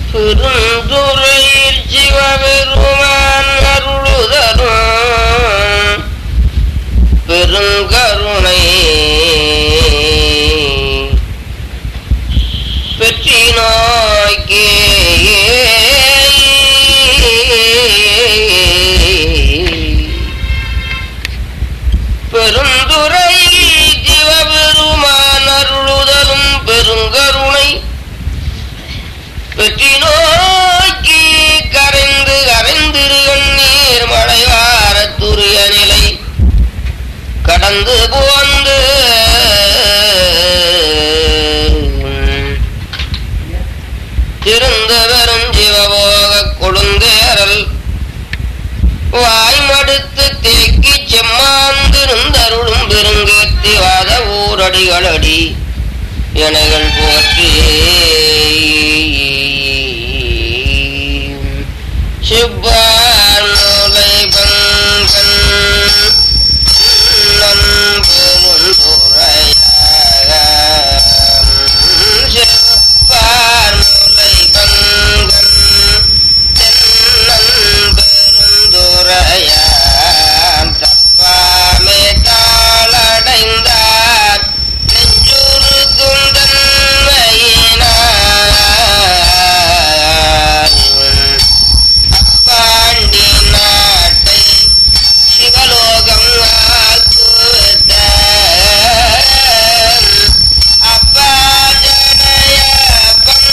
பெருந்துறையில் சிவபெருமான் அருளுதலும் பெருங்கருணை பெற்றி நோக்கே பெருந்துறையில் சிவபெருமான் அருளுதலும் பெருங்கருணை பெற்றி நோக்கி கரைந்து கரைந்திருகன் நீர் மழைவாரத்துரிய நிலை கடந்து போந்து திருந்து வரும் சிவபோக கொழுந்தேரல் வாய்மடுத்து தேக்கி செம்மாந்திருந்தருளும் பெருங்கேத்தி வாத ஊரடிகளடி எனைகள் போற்றி சிப்பானுலை பங்கன் செப்பார்முலை பங்கன் தென்னன் பெருந்துரையான் தப்பாமே தாளடைந்தார் நெஞ்சுரு குந்தன்மையினார் அப்பாண்டி நாட்டை சிவலோகம் ஆக்குவத அப்பா ஜடையப்பன்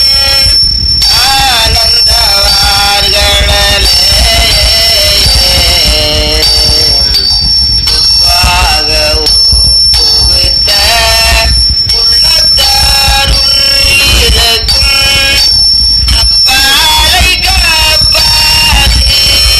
ஆனந்தவார்களே துப்பாக புகுத்த உள்ளத்தாருள் இருக்கும் அப்பாலை காப்பாரே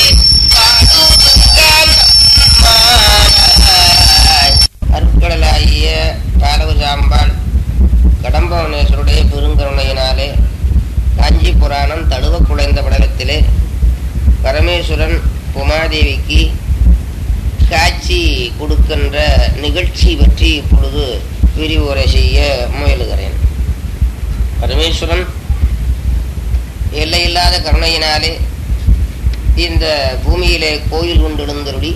அருட்கடலாகிய தாரவசாம்பாள் கடம்பவனேஸ்வருடைய பெருங்கருணையினாலே காஞ்சி புராணம் தழுவ குலைந்த படலத்திலே பரமேஸ்வரன் உமாதேவிக்கு காட்சி கொடுக்கின்ற நிகழ்ச்சி பற்றி இப்பொழுது விரிவுரை செய்ய முயலுகிறேன் பரமேஸ்வரன் எல்லையில்லாத கருணையினாலே இந்த பூமியிலே கோயில் கொண்டிருந்தருடி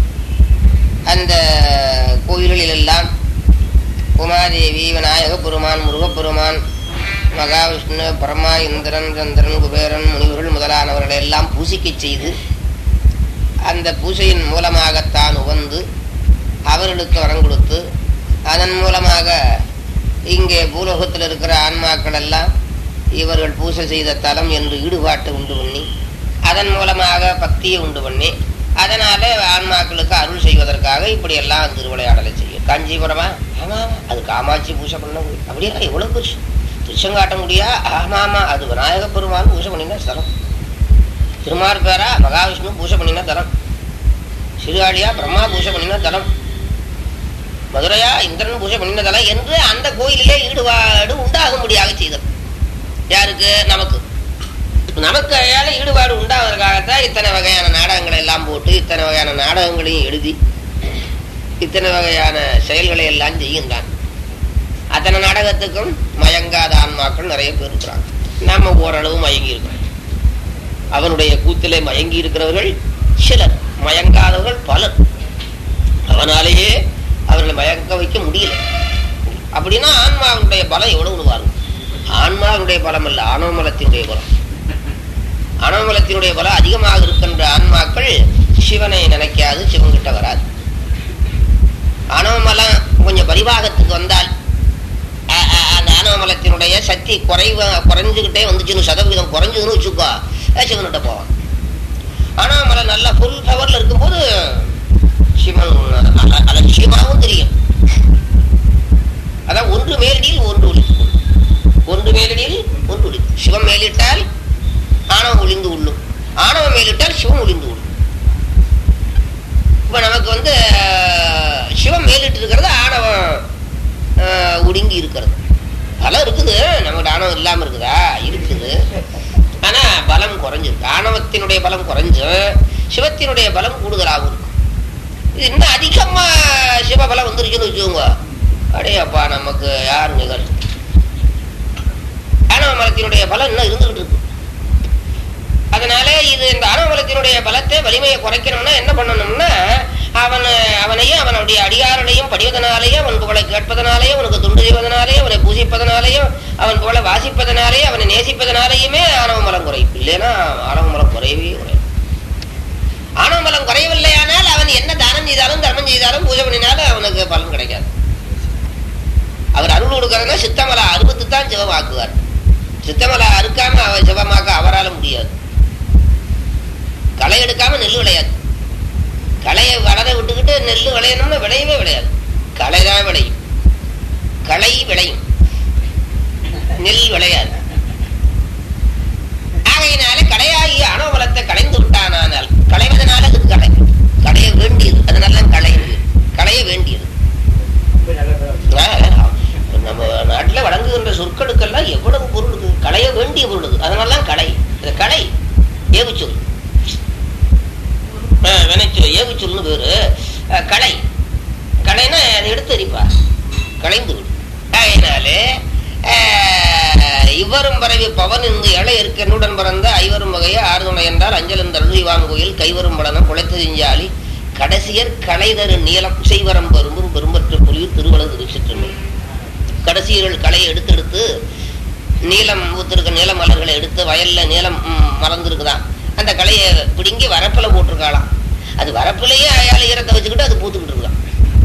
அந்த கோயில்களிலெல்லாம் உமாதேவி விநாயக பெருமான் முருகப்பெருமான் மகாவிஷ்ணு பரமா இந்திரன் சந்திரன் குபேரன் முனிவர்கள் முதலானவர்களை எல்லாம் பூசிக்கச் செய்து அந்த பூசையின் மூலமாகத்தான் உவந்து அவர்களுக்கு வரம் கொடுத்து அதன் மூலமாக இங்கே பூலோகத்தில் இருக்கிற ஆன்மாக்கள் எல்லாம் இவர்கள் பூசை செய்த தலம் என்று ஈடுபாட்டை உண்டு பண்ணி அதன் மூலமாக பக்தியை உண்டு பண்ணி அதனால ஆன்மாக்களுக்கு அருள் செய்வதற்காக இப்படி எல்லாம் திருவிளையாடலை செய்யும் காஞ்சிபுரமா ஆமா ஆமா அது காமாட்சி பூஜை பண்ண முடியும் அப்படியா எவ்வளவு பெருசு திருச்செங்காட்ட முடியா ஆமா ஆமா அது விநாயக பெருமான் பூஜை பண்ணின ஸ்தலம் திருமார் பேரா மகாவிஷ்ணு பூஜை பண்ணின தலம் சிறுகாழியா பிரம்மா பூஜை பண்ணின தலம் மதுரையா இந்திரன் பூஜை பண்ணின தலம் என்று அந்த கோயிலிலே ஈடுபாடு உண்டாகும்படியாக செய்தது யாருக்கு நமக்கு நமக்கு அயால ஈடுபாடு உண்டாவதற்காகத்தான் இத்தனை வகையான நாடகங்களை எல்லாம் போட்டு இத்தனை வகையான நாடகங்களையும் எழுதி இத்தனை வகையான செயல்களை எல்லாம் செய்கின்றான் அத்தனை நாடகத்துக்கும் மயங்காத ஆன்மாக்கள் நிறைய பேர் இருக்கிறாங்க நாம ஓரளவு மயங்கி இருக்கிறோம் அவனுடைய கூத்திலே மயங்கி இருக்கிறவர்கள் சிலர் மயங்காதவர்கள் பலர் அவனாலேயே அவர்களை மயக்க வைக்க முடியல அப்படின்னா ஆன்மாவுடைய பலம் எவ்வளவு பாருங்க ஆன்மாவுடைய பலம் அல்ல ஆணவமலத்தினுடைய பலம் ஆணவமலத்தினுடைய பலம் அதிகமாக இருக்கின்ற ஆன்மாக்கள் சிவனை நினைக்காது சிவன்கிட்ட வராது ஆணவமலம் கொஞ்சம் பரிவாகத்துக்கு வந்தால் அ- அ- அந்த ஆணவமலத்தினுடைய சக்தி குறைவ குறைஞ்சுக்கிட்டே வந்துச்சுன்னு சதவீதம் குறைஞ்சதுன்னு வச்சுக்கோ அஹ் சிவன்கிட்ட போவான் ஆணவமலம் நல்லா ஃபுல் பவர்ல இருக்கும்போது சிவன் அல- அலட்சியமாகவும் தெரியும் அதான் ஒன்று மேலடியில் ஒன்று ஒளி ஒன்று மேலடியில் ஒன்று ஒளி சிவம் மேலிட்டால் ஆணவம் ஒளிந்து உள்ளும் ஆணவம் மேலிட்டால் சிவம் ஒளிந்து உள்ளும் இப்ப நமக்கு வந்து அஹ், சிவம் மேலிட்டு இருக்கிறது ஆணவம் அஹ், ஒடுங்கி இருக்கிறது பலம் இருக்குது நமக்கு ஆணவம் இல்லாம இருக்குதா இருக்குது ஆனா பலம் குறைஞ்சிருக்கு ஆணவத்தினுடைய பலம் குறைஞ்சும் சிவத்தினுடைய பலம் கூடுதலாகவும் இருக்கும் இது இன்னும் அதிகமா சிவபலம் வந்துருச்சுன்னு வச்சுக்கோங்க அடையப்பா நமக்கு யார் நிகர் ஆணவ மலத்தினுடைய பலம் இன்னும் இருந்துகிட்டு இருக்கு குறைக்கணும்னா என்ன பண்ணணும்னா அவன் அவனையும் அவனுடைய அடியாரனையும் படிவதனாலேயும் அவன் புகழை கேட்பதனாலேயும் அவனுக்கு துண்டு செய்வதனாலேயும் அவனை பூசிப்பதனாலேயும் அவன் புகழை வாசிப்பதனாலேயும் அவனை நேசிப்பதனாலேயுமே ஆணவ மலம் குறையும் இல்லைன்னா ஆணவ மலம் குறையவே குறையும் ஆணவ மலம் குறையவில்லையானால் அவன் என்ன தானம் செய்தாலும் தர்மம் செய்தாலும் பூஜை பண்ணினாலும் அவனுக்கு பலன் கிடைக்காது அவர் அருள் கொடுக்கறதுனா சித்தமலை அறுபத்து தான் சிவமாக்குவார் சித்தமலை அறுக்காம அவர் சிவமாக்க அவரால் முடியாது களை எடுக்காம நெல் விளையாது களையை வளர விட்டுக்கிட்டு நெல் விளையணும்னா விளையவே விளையாது களை தான் விளையும் களை விளையும் நெல் விளையாது ஆகையினால களையாகி அணவலத்தை களைந்து விட்டானால் களைவதனால அது களை களைய வேண்டியது அதனால களையுது களைய வேண்டியது ஆஹ், நம்ம நாட்டுல வழங்குகின்ற சொற்களுக்கெல்லாம் எவ்வளவு பொருள் இருக்கு களைய வேண்டிய பொருள் இருக்கு அதனாலதான் களை இந்த களை ஏவுச்சொல் ஆஹ், வினைச்சொல் ஏவுச்சொல்னு பேரு ஆஹ், களை களைனா அதை எடுத்து எரிப்பா களைந்து விடும் ஆகையினாலே ஆஹ், இவரும் பரவி பவன் இருந்து இலை இருக்க என்னுடன் பிறந்த ஐவரும் வகையை ஆறுதுணை என்றால் அஞ்சல் இந்த அருள்வான் கோயில் கைவரும் பலனம் குலைத்து செஞ்சாலி கடைசியர் கலைதரு நீளம் செய்வரம் பெரும்பும் பெரும்பற்ற புலியூர் திருவளவு திருச்சிற்றம்பலம் கடைசியர்கள் களையை எடுத்து எடுத்து நீளம் ஊத்திருக்க நீல மலர்களை எடுத்து வயல்ல நீளம் ம், மறந்துருக்குதாம் அந்த களையை பிடுங்கி வரப்புல போட்டிருக்காளாம் அது வரப்புலயே அயால ஈரத்தை வச்சுக்கிட்டு அது பூத்துக்கிட்டு இருக்குதாம்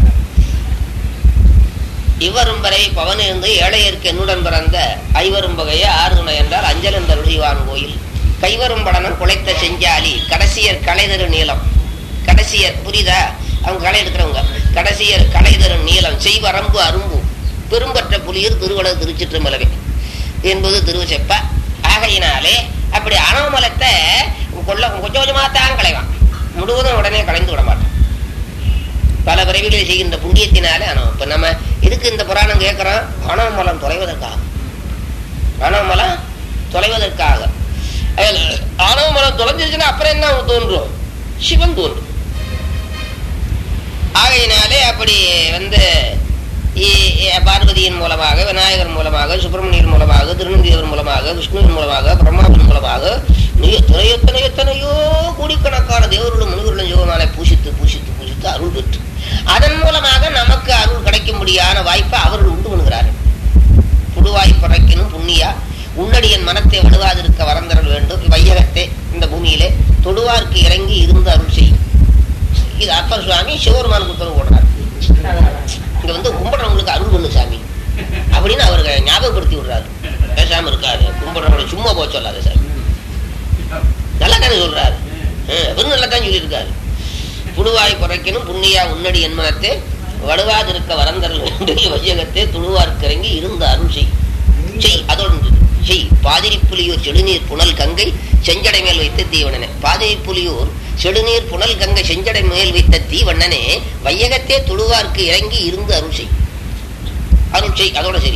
இவரும் வரை பவன் இருந்து ஏழையருக்கு என்னுடன் பிறந்த ஐவரும் வகையை ஆறுதுணை என்றால் அஞ்சல் என்ற ருசிவான் கோயில் கைவரும் படனம் குலைத்த செஞ்சாலி கடைசியர் கலைதரு நீளம் கடைசியர் புரியுதா அவங்க களை எடுக்கிறவங்க கடைசியர் கலைதரு நீளம் செய்வரம்பு அரும்பு பெரும்பற்ற புலியூர் திருவளவு திருச்சிற்றம்பலவே என்பது திருவசெப்ப ஆகையினாலே அப்படி அனவமலத்தை கொள்ள கொஞ்சம் கொஞ்சமா தான் களைவான் முழுவதும் உடனே கலைந்து விட மாட்டான் பல பிறவிகளை செய்கின்ற புண்ணியத்தினாலே அனவம் இப்ப நம்ம எதுக்கு இந்த புராணம் கேட்கிறோம் அனவமலம் தொலைவதற்காக அனவமலம் தொலைவதற்காக அதுல ஆணவமலம் தொலைஞ்சிருச்சுன்னா அப்புறம் என்ன தோன்றும் சிவன் தோன்றும் ஆகையினாலே அப்படி வந்து இ- இ- பார்வதியின் மூலமாக விநாயகர் மூலமாக சுப்பிரமணியன் மூலமாக திருநந்தியவர் மூலமாக விஷ்ணுவின் மூலமாக பிரம்மாவின் மூலமாக நீ எத்தனை எத்தனை எத்தனையோ கோடிக்கணக்கான தேவர்களும் முனிவர்களும் சிவனாலே பூசித்து பூசித்து பூசித்து அருள் பெற்று அதன் மூலமாக நமக்கு அருள் கிடைக்கும்படியான வாய்ப்பை அவர்கள் உண்டு பண்ணுகிறார்கள் புடுவாய் பறக்கினும் புண்ணியா உன்னடியன் மனத்தை வலுவாதிருக்க வரந்தரல் வேண்டும் வையகத்தே இந்த பூமியிலே தொடுவார்க்கு இறங்கி இருந்து அருள் செய்யும் இது அப்பர் சுவாமி சிவபெருமானுக்கு உத்தரவு போடுறார் இங்க வந்து கும்பிடுறவங்களுக்கு அருள் பண்ணு சாமி அப்படின்னு அவருக்கு ஞாபகப்படுத்தி விடுறாரு பேசாம இருக்காரு கும்பிடுறவங்களை சும்மா போக சொல்லாத சாமி நல்லா தானே சொல்றாரு அவரும் நல்லா தான் சொல்லியிருக்காரு புழுவாய் குறைக்கணும் புண்ணியா உன்னடி என்மனத்தை வலுவாதிருக்க வரந்தரல் வேண்டும் வையகத்தே துணுவார்க்கிறங்கி இருந்த அருள் செய் செய் அதோடு நிறுத்து. செய் பாதிரி புலியூர் செடுநீர் புனல் கங்கை செஞ்சடை மேல் வைத்த தீவனனே பாதிரி புலியூர் செடுநீர் புனல் கங்கை செஞ்சடை மேல் வைத்த தீவண்ணனே வையகத்தே துழுவார்க்கு இறங்கி இருந்து அருள் செய் அருள் செய் அதோட சரி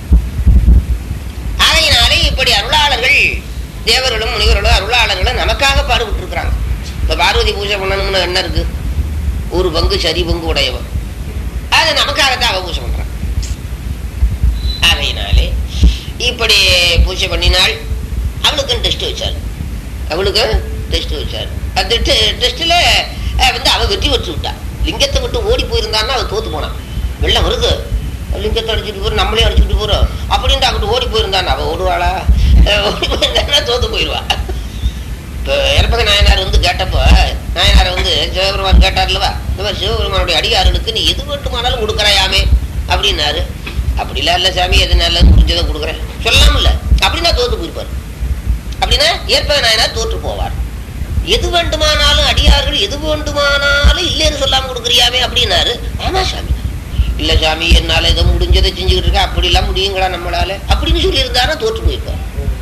ஆகையினாலே இப்படி அருளாளர்கள் தேவர்களும் முனிவர்களும் அருளாளர்களும் நமக்காக பாடுபட்டு இருக்கிறாங்க இப்ப பார்வதி பூஜை பண்ணணும்னு என்ன இருக்கு ஒரு பங்கு சரி பங்கு உடையவன் அது நமக்காகத்தான் அவ பூஜை பண்றான் ஆகையினாலே இப்படி பூஜை பண்ணினாள் அவளுக்கும் டெஸ்ட் வச்சார் அவளுக்கு டெஸ்ட் வச்சார் அந்த டெஸ்ட்ல வந்து அவ வெற்றி பெற்று விட்டா லிங்கத்தை விட்டு ஓடி போயிருந்தான்னா அவ தோத்து போனான் வெள்ளம் வருது லிங்கத்தை அடிச்சுட்டு போறோம் நம்மளே அடிச்சுட்டு போறோம் அப்படின்ட்டு அங்கிட்டு ஓடி போயிருந்தான் அவ ஓடுவாளா அஹ் ஓடி போயிருந்தான்னா தோத்து போயிடுவா இப்போ இறப்பக நாயனார் வந்து கேட்டப்போ நாயனார் வந்து சிவபெருமான் கேட்டார்லவா இந்த மாதிரி சிவபெருமானுடைய அடியார்களுக்கு நீ எது வேண்டுமானாலும் கொடுக்குறாயாமே அப்படின்னாரு அப்படிலாம் இல்லை சாமி எது நல்லது முடிஞ்சதை கொடுக்குறேன் சொல்லாமல்ல அப்படின்னா தோத்து போயிருப்பார் அப்படின்னா ஏற்பக நாயனார் தோற்று போவார் எது வேண்டுமானாலும் அடியார்கள் எது வேண்டுமானாலும் இல்லைன்னு சொல்லாம கொடுக்குறியாமே அப்படின்னாரு ஆமா சாமி இல்ல சாமி என்னால இதை முடிஞ்சதை செஞ்சுக்கிட்டு இருக்கேன் அப்படிலாம் முடியுங்களா நம்மளால அப்படின்னு சொல்லி இருந்தாரா தோற்று போயிருப்பார்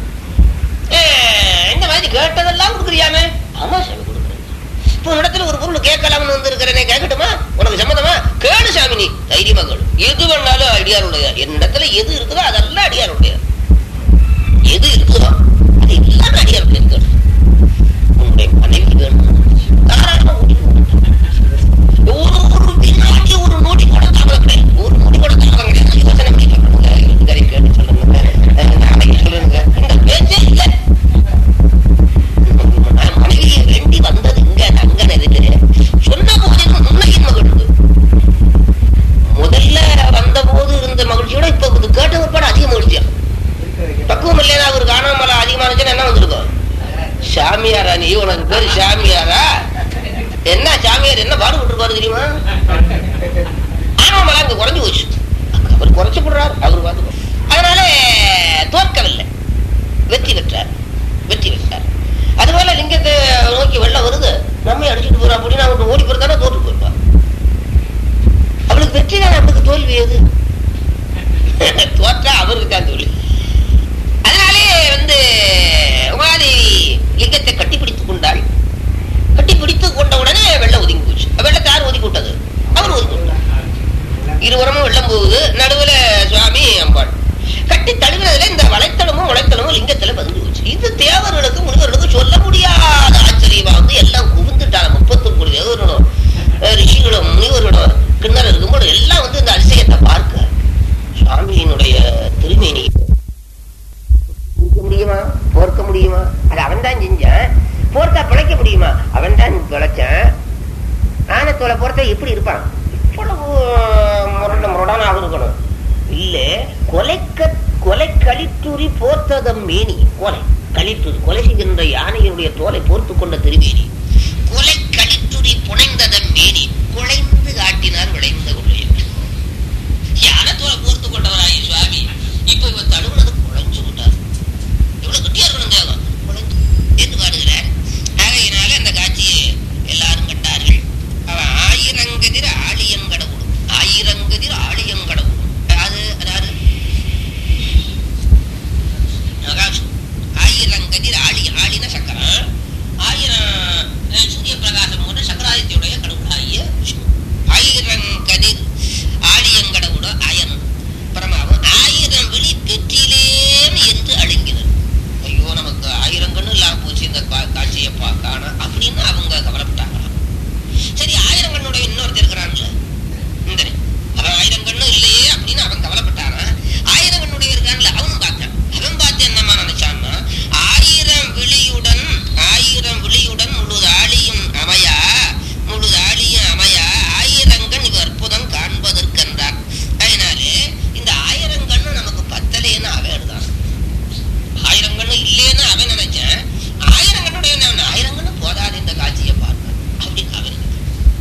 ஏய், இந்த மாதிரி கேட்டதெல்லாம் கொடுக்குறியாமே ஆமா சாமி கொடுக்குறேன் இப்போ இடத்துல ஒரு பொருள் கேட்கலாம்னு வந்து இருக்கிறேனே கேட்கட்டுமா உனக்கு சம்மதமா கேளு சாமி நீ தைரியமா கேளு எது வேணாலும் அடியாருடைய என்னிடத்துல எது இருக்குதோ அதெல்லாம் அடியாருடைய எது இருக்குதோ அது எல்லாமே அடியாருடைய கேளு உன்னுடைய மனைவி வேணும் தாராளமா கூட்டிட்டு போ. ஒரு ஒரு வினாடி ஒரு நொடி கூட தாமதம் கிடையாது ஒரு நொடி கூட தாமதம் கிடையாது யோசனை பண்ணி சொல்லுங்க இதுவரை கேட்டு சொல்லுங்க அஹ் நாளைக்கு சொல்லுங்க இந்த பேச்சே இல்லை மனைவியை வேண்டி வந்தது இங்க தங்க சாமியாரா நீ உனக்கு பேரு சாமியாரா என்ன சாமியார் என்ன பாடுபட்டு இருப்பாரு தெரியுமா ஆமாமலா அங்க குறைஞ்சு போச்சு அவர் குறைச்சு போடுறாரு அவர் பார்த்து அதனால தோற்கவில்லை வெற்றி பெற்றார் வெற்றி பெற்றார் அதுபோல லிங்கத்தை நோக்கி வெள்ளம் வருது நம்ம அடிச்சுட்டு போறோம் அப்படின்னு அவன் ஓடி போறதானே தோற்று போயிருப்பான் அவளுக்கு வெற்றி தான் அவளுக்கு தோல்வி எது தோற்றா அவருக்கு தான் தோல்வி அதனாலே வந்து உமாதேவி லிங்கத்தை கட்டி பிடித்துக் கொண்டாள் கட்டி பிடித்துக் கொண்ட உடனே வெள்ளம் ஒதுங்கி போச்சு வெள்ளத்தை யார் ஒதுக்கி விட்டது அவர் ஒதுக்கி விட்டார் இருபுறமும் வெள்ளம் போகுது நடுவுல சுவாமி அம்பாள் கட்டி தழுவினதுல இந்த வளைத்தளமும் வளைத்தளமும் லிங்கத்துல பதிஞ்சு போச்சு இது தேவர்களுக்கு முனிவர்களுக்கு சொல்ல முடியாத ஆச்சரியமா வந்து எல்லாம் குவிந்துட்டாங்க முப்பத்தி கோடி தேவர்களும் அஹ், ரிஷிகளும் முனிவர்களும் கிண்ணற் இருக்கும்போது எல்லாம் வந்து இந்த அதிசயத்தை பார்க்க சுவாமியினுடைய திருமேனி பிடிக்க முடியுமா போர்க்க முடியுமா அது அவன் தான் செஞ்சான் போர்த்தா பிழைக்க முடியுமா அவன் தான் பிழைச்சான் ஆனத்தோலை பொறுத்த எப்படி இருப்பான் இவ்வளவு முரண்ட முரடானாக இருக்கணும் இல்ல கொலைக்க கொலை களித்துரி போர்த்ததம் மேனி கொலை களித்துரி கொலை செய்கின்ற யானையினுடைய தோலை போர்த்து கொண்ட திருமேனி கொலை களித்துரி புனைந்ததம் மேனி குலைந்து காட்டினார் விளைந்த கொள்ளையன் யானை தோலை போர்த்து கொண்டவராய் சுவாமி இப்ப இவன் தடுவுனது குழைஞ்சு விட்டார் எவ்வளவு கட்டியா இருக்கணும் தேவம் குழைஞ்சு என்று பாடுகிறார் ஆகையினால அந்த காட்சியை எல்லாரும் கண்டார்கள் அவன் ஆயிரங்கதிர் ஆழியங்கடவுள் ஆயிரங்கதிர் ஆழியங்கடவுள் அது அதாவது ஆகாஷ் ஆயிரங்கதிர் ஆழி ஆழின சக்கரம் ஆயிரம் அஹ், சூரிய பிரகாசம் போன்ற சக்கராதித்யுடைய கடவுளாகிய விஷ்ணு ஆயிரங்கதிர் ஆழியங்கடவுட அயன் பரமாவும் ஆயிரம் விழி பெற்றிலேன் என்று அழுங்கினர் ஐயோ நமக்கு ஆயிரம் கண்ணு இல்லாம போச்சு இந்த கா- காட்சியை பார்க்கான அப்படின்னு அவங்க கவலைப்பட்டாங்களாம் சரி ஆயிரம் கண்ணுடைய இன்னொருத்தர் இருக்கிறான்ல இந்திரன் அவன் ஆயிரம் கண்ணு இல்லையே அப்படின்னு அவன் கவலைப்பட்டானா ஆயிரம் கண்ணுடைய இருக்கான்ல அவனும் பார்த்தான் அவன் பார்த்து என்னமா நினைச்சான்னா ஆயிரம் விழியுடன் ஆயிரம் விழியுடன் முழுது ஆளியும் அமையா முழுது ஆளியும் அமையா ஆயிரங்கண் இவ் அற்புதம் காண்பதற்கென்றார் அதனாலே இந்த ஆயிரம் கண்ணு நமக்கு பத்தலைன்னு அவன் எழுதான் ஆயிரம் கண்ணு இல்லைன்னு அவன் நினைச்சேன் ஆயிரம் கண்ணுடைய நான் ஆயிரம் கண்ணு போதாது இந்த காட்சியை பார்க்க அப்படின்னு அவன் நினைச்சான்.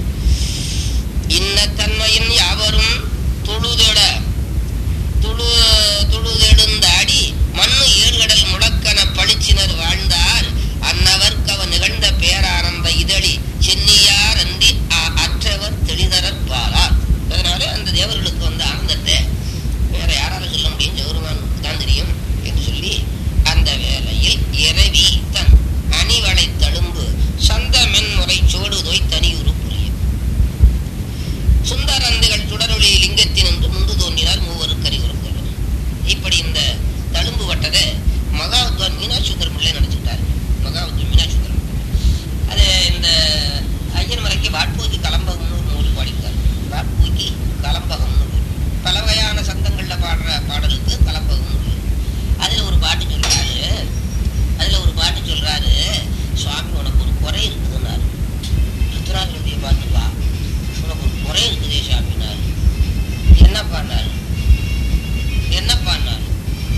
இன்ன தன்மையின் யாவரும் துழுதெட துழு துழுதெழுந்தாடி மண்ணு ஏழ்கடல் முழக்கன பளிச்சினர் வாழ்ந்தார் அன்னவர்க்கு அவன் நிகழ்ந்த பேரானந்த இதழி சென்னியார் அன்றி அ- அற்றவர் தெளிதரற் பாரார் அதனால அந்த தேவர்களுக்கு வந்த ஆனந்தத்தை வேற யாரால சொல்ல முடியும் ஜெகருமானுக்கு தான் தெரியும் என்று சொல்லி அந்த வேளையில் இரவி தன் அணிவளை தழும்பு சந்த மென்முறை சோடுதோய் தனியுறு புரியும் சுந்தரந்துகள் சுடரொளி லிங்கத்தின் என்று முந்து தோன்றினார் மூவருக்கு அறிவுறுங்கள் இப்படி இந்த தழும்பு வட்டதை மகாவித்வான் மீனாட்சி சுந்தரம் பிள்ளை நினைச்சுட்டார் மகாவித்வான் மீனாட்சி சுந்தரம் அது இந்த ஐயர் மலைக்கு வாட்பூக்கி கலம்பகம்னு ஒரு நூல் பாடியிருக்கார் வாட்பூக்கி கலம்பகம்னு நூல் பல வகையான சந்தங்கள்ல பாடுற பாடலுக்கு கலம்பகம்னு பேர். அதுல ஒரு பாட்டு சொல்றாரு அதுல ஒரு பாட்டு சொல்றாரு சுவாமி உனக்கு ஒரு குறை இருக்குதுன்னாரு ருத்ராகிருதியை பார்த்துப்பா உனக்கு ஒரு குறை இருக்குதே சாமினாரு என்னப்பான்னாரு என்னப்பான்னாரு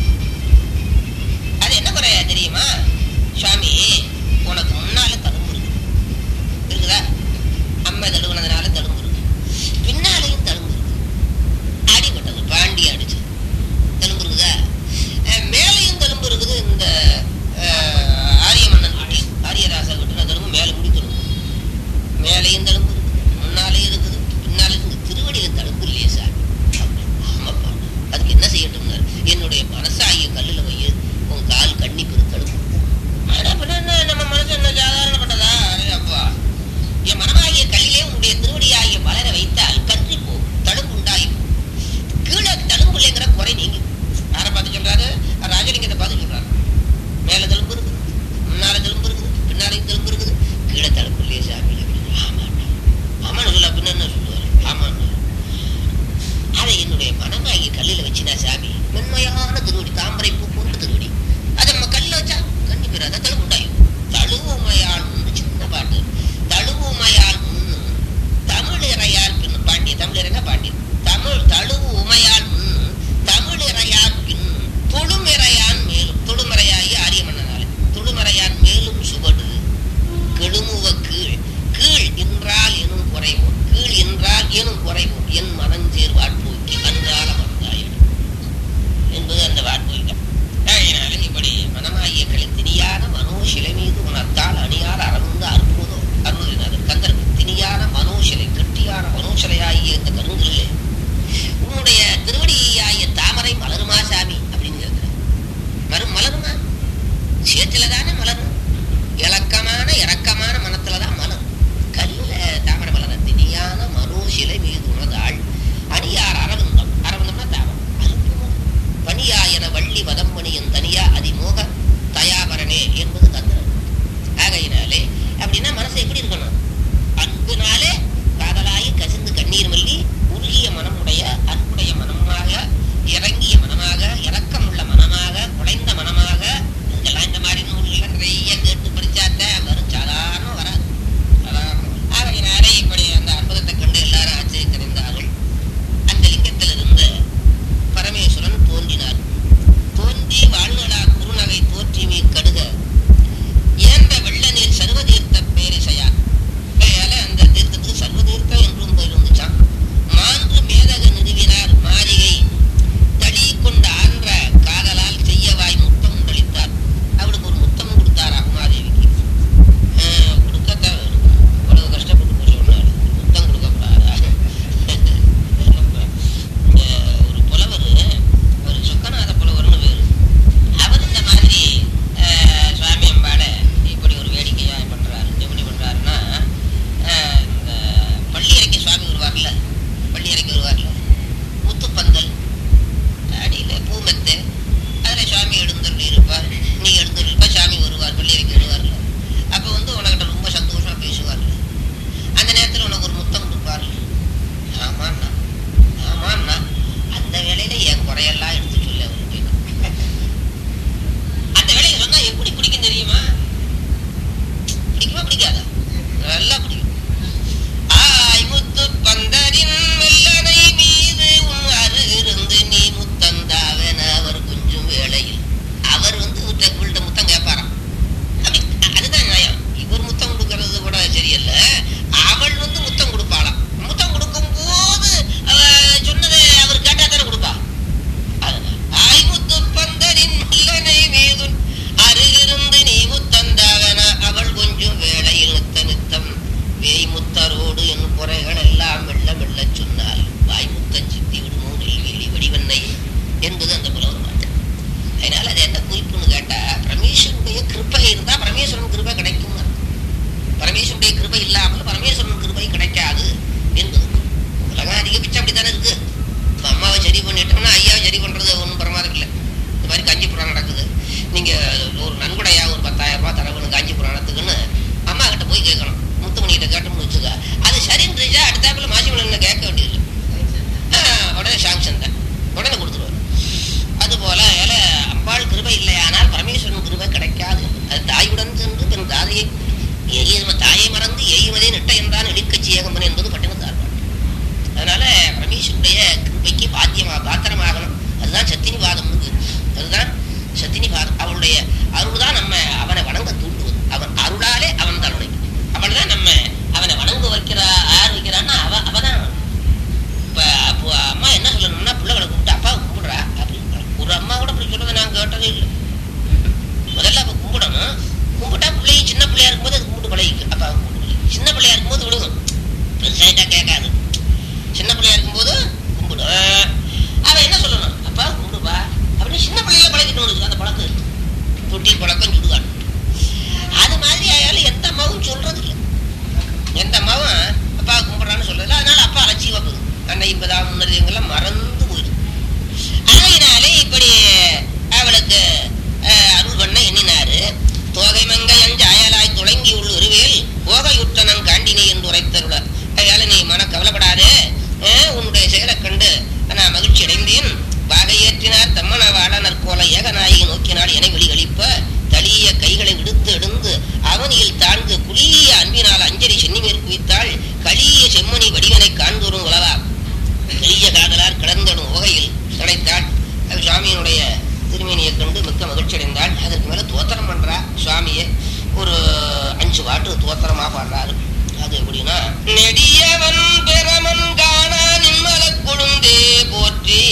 அது என்ன குறையா தெரியுமா சுவாமி உனக்கு முன்னால தழும்பு இருக்கு இருக்குதா அம்மை தழுவுனதுனால தழும்பு இருக்கு பின்னாலையும் தழும்பு இருக்கு அடிபட்டது பாண்டி அடிச்சு தழும்பு இருக்குதா அஹ் மேலையும் தழும்பு இருக்குது இந்த அஹ், ஆரியமன்னன் வீட்டி ஆரியராசா வீட்டுல தழும்பு மேலே முடி தழும்பு மேலையும் தழும்பு இருக்குது முன்னாலையும் இருக்குது பின்னாலே இருக்குது திருவடியில தழும்பு இல்லையே சாமி ஆமாப்பா அதுக்கு என்ன செய்யட்டும்னாரு என்னுடைய மனசாகிய கல்லுல வை உன் கால் கண்ணி பெரு தழும்பு அட, பின்ன என்ன நம்ம மனசு என்ன சாதாரணப்பட்டதா அடே அப்பா என் மனமாகிய கல்லிலே உன்னுடைய திருவடியாகிய மலரை வைத்தால் கன்றி போகும் தழும்பு உண்டாகி போகும். கீழே தழும்பு இல்லைங்கிற குறை நீங்கி யாரை பார்த்து சொல்றாரு ராஜலிங்கத்தை பார்த்து சொல்றாரு மேல தழும்பு இருக்குது முன்னால தழும்பு இருக்குது பின்னாலையும் தழும்பு இருக்குது கீழே தழும்பு இல்லையே சாமி ஆமாண்ணா ஆமான்னு சொல்ல பின்ன என்ன சொல்லுவாரு ஆமாண்ணா அதை என்னுடைய மனமாகி கல்லில் வச்சுனா சாமி மென்மையான திருவடி தாமரை பூ போன்ற திருவடி அதை நம்ம கல்லில் வச்சா கண்ணி பேர் அதை தழுவு உண்டாயும் தழுவுமையால் முன்னு சின்ன பாட்டு தழுவுமையால் முன்னு தமிழிறையால் பின்னு பாண்டிய தமிழிறைனா பாண்டியன் தமிழ் தழுவு உமையால் முன்னு தமிழிறையால் பின்னு தொழுமிறையான் மேலும் தொழுமறையாகி ஆரியமன்னனால தொழுமறையான் மேலும் சுவடு தானே மலரும் இலக்கமான இறக்கமான மனத்துல தான் மலரும் கல்ல தாமரை மலர் திணியான மனோசிலை மீது உணர்ந்தாள் அணியார் அரவிந்தம் அரவிந்தம்னா தாமரை அருப்புமலர். பணியாயன வள்ளி வதம்பணியின் தனியா அதிமோக தயாபரணே என்பது தந்திரம் ஆகையினாலே அப்படின்னா மனசு எப்படி இருக்கணும் அன்பினாலே காதலாகி கசிந்து கண்ணீர் மல்லி உருகிய மனமுடைய அன்புடைய மனமாக இறங்கிய மனமாக இரக்கமுள்ள மனமாக குலைந்த மனமாக இதெல்லாம் இந்த மாதிரி நூல்கள் நிறைய கேட்டு படிச்சாத்த வரும் சாதாரண வராது சாதாரண ஆகையினாலே இப்படி அந்த அற்புதத்தை கண்டு எல்லாரும் ஆச்சரியத்தடைந்தார்கள் அந்த லிங்கத்திலிருந்து பரமேஸ்வரன் தோன்றினார் தோன்றி வாழ்நலா குறுநகை தோற்றிமி கடுக ஏந்த வெள்ள நீர் சர்வதீர்த்த பேரிசையா கையால அந்த தீர்த்தத்துக்கு சர்வதீர்த்தம் என்றும் பேர் வந்துச்சான் மான்று மேதக நிறுவினார் மாளிகை தளி கொண்ட ஆன்ற காதலால் செய்யவாய் முத்தம் உண்டளித்தார் அவளுக்கு ஒரு முத்தம் கொடுத்தார் உமாதேவிக்கு ஆஹ் கொடுக்கத்தான் வேணும். அவ்வளவு கஷ்டப்பட்டு போய் சொன்னார் முத்தம் கொடுக்கப்படாதா இந்த ஒரு புலவர் அவர் சொக்கநாத புலவர்னு பேரு அவர் இந்த மாதிரி அஹ், சுவாமி அம்பாளை இப்படி ஒரு வேடிக்கையா பண்றாரு எப்படி பண்றாருன்னா அஹ், இந்த பள்ளி இறக்கி சுவாமி வருவார்ல பள்ளி இறக்கி வருவார்ல முத்துப்பந்தல் அடியில பூமெத்து அதுல சுவாமி எழுந்தருளி இருப்பார் நீ எழுந்தருளி இருப்பா சாமி வருவார் பள்ளி இறக்கி வருவார்ல அப்ப வந்து உனக்கிட்ட ரொம்ப சந்தோஷமா பேசுவார்ல அந்த நேரத்துல உனக்கு ஒரு முத்தம் கொடுப்பார்ல ஆமாண்ணா ஆமாண்ணா அந்த வேலையில என் குறையெல்லாம் எடுத்து சொல்லு அவருக்கு அந்த வேலையை சொன்னா எப்படி பிடிக்கும் தெரியுமா பிடிக்குமா பிடிக்காதா நல்லா பிடிக்கும் ஆய் முத்து பந்தரின் வெள்ளனை மீது உன் அருகிருந்து நீ முத்தந்தாவென அவர் கொஞ்சம் வேளையில் அவர் வந்து உட்ட உள்ட முத்தம் கேட்பாராம் அப்படி அதுதான் நியாயம் இவர் முத்தம் கொடுக்கறது கூட சரியல்ல அவள் வந்து முத்தம் கொடுப்பாளாம் முத்தம் கொடுக்கும் போது அவ சொன்னதை அவர் கேட்டா தானே கொடுப்பா அதனால, ஆய்முத்து பந்தரின் இல்லனை மீதுன் அருகிருந்து நீ முத்தந்தாவன அவள் கொஞ்சம் வேளையில் நித்த நித்தம் வேய் முத்தரோடு என் குறைகள் எல்லாம் வெள்ள வெள்ள சொன்னால் வாய் முத்தம் சித்தி விடுமோ நெல்வேலி வடிவெண்ணை என்பது அந்த புலவர் வார்த்தை அதனால அது என்ன குறிப்புன்னு கேட்டா பரமேஸ்வரனுடைய கிருப்பை இருந்தா பரமேஸ்வரன் கிருபை கிடைக்கும் பரமேஸ்வரனுடைய கிருபை இல்லாமல் பரமேஸ்வரன் கிருபை கிடைக்காது என்பது உலகம் அதிகபட்சம் அப்படித்தானே இருக்கு இப்ப அம்மாவை சரி பண்ணிட்டோம்னா ஐயாவை சரி பண்றது ஒன்றும் பிரமாதம் இல்லை இந்த மாதிரி காஞ்சி புராணம் நடக்குது நீங்க ஒரு நன்கொடையா ஒரு பத்தாயிரம் ரூபாய் தரவணும் காஞ்சி புராணத்துக்குன்னு அம்மா கிட்ட போய் கேட்கணும் முத்துமணிகிட்ட கேட்டோம்னு வச்சுக்க அது சரின்னு அடுத்தாப்புல மாசிமலன் கேட்க வேண்டியது உடனே சாங்ஷன் தான் உடனே கொடுத்துருவாரு அதுபோல ஏல அம்பாள் கிருபை இல்லையானால் பரமேஸ்வரன் கிருபை கிடைக்காது அது தாயுடன் சென்று தன் தாதையை எய்ய- தாயை மறந்து எய்வதே நிட்ட என்றான் இடிக்கச்சி ஏகம்பன் என்பது பட்டினத்தார் பாட்டு அதனால பரமேஸ்வருடைய கிருபைக்கு பாத்தியமா பாத்திரமாகணும் அதுதான் சத்தினிவாதம் அதுதான் சத்தினிவாதம் அவளுடைய அருள் தான் நம்ம அவனை வணங்க தூண்டுவது அவன் அருளாலே அவன் தருணை அவள் தான் நம்ம அவனை வணங்க வைக்கிறா யார் வைக்கிறான்னா அவ அவதான் இப்ப அப்போ அம்மா என்ன சொல்லணும்னா பிள்ளைகளை கூப்பிட்டு அப்பாவை கும்பிடுறா அப்படின்னு ஒரு அம்மா கூட அப்படி சொல்றதை நான் கேட்டதே இல்லை முதல்ல அப்ப கும்பிடணும் கும்பிட்டா பிள்ளைங்க சின்ன பிள்ளையா இருக்கும்போது அது கும்பிட்டு பழகிக்கும் அப்பா கும்பிட்டு பழகிக்கும். சின்ன பிள்ளையா இருக்கும்போது விழுகும் பெருசாயிட்டா கேட்காது சின்ன பிள்ளையா இருக்கும்போது கும்பிடு அவன் என்ன சொல்லணும் அப்பா கும்பிடுப்பா அப்படின்னு சின்ன பிள்ளையில பழகிட்டு அந்த பழக்கம் இருக்கு தொட்டி பழக்கம் சுடுகாடு அது மாதிரி ஆயாலும் எந்த அம்மாவும் சொல்றது இல்லை எந்த அம்மாவும் அப்பா கும்பிடுறான்னு சொல்றதில்ல அதனால அப்பா அலட்சியமா போகுது அன்னை இப்பதான் முன்னறியங்கள்லாம் மறந்து போயிடுது ஆகையினாலே இப்படி அவளுக்கு அஹ், அருள் பண்ண எண்ணினாரு தோகை மங்கை அஞ்சு அயலாய் தொடங்கி உள்ள உருவேல் போகையுற்றனன் காண்டினி என்று உரைத்தருள அதனால நீ மன கவலைப்படாதே அஹ், உன்னுடைய செயலை கண்டு நான் மகிழ்ச்சி அடைந்தேன் வாகையேற்றினார் தம்மன வாழனர் போல ஏகநாயகி நோக்கினாள் என வெளிகளிப்ப தளிய கைகளை விடுத்து எடுந்து அவனியில் தாழ்ந்து குளிய அன்பினால் அஞ்சலி சென்னி மேற்குவித்தாள் களிய செம்மணி வடிவனை காண்தோறும் உலவா பெரிய காதலார் கிடந்தடும் வகையில் கிடைத்தாள் அது சுவாமியினுடைய திருமேனியை கண்டு மிக்க மகிழ்ச்சி அடைந்தாள் அதற்கு மேல தோத்திரம் பண்றா சுவாமியை ஒரு அஞ்சு பாட்டு தோத்திரமா பாடுறாரு அது எப்படின்னா நெடியவன் பெறமன் காணா நிம்மல கொழுந்தே போற்றி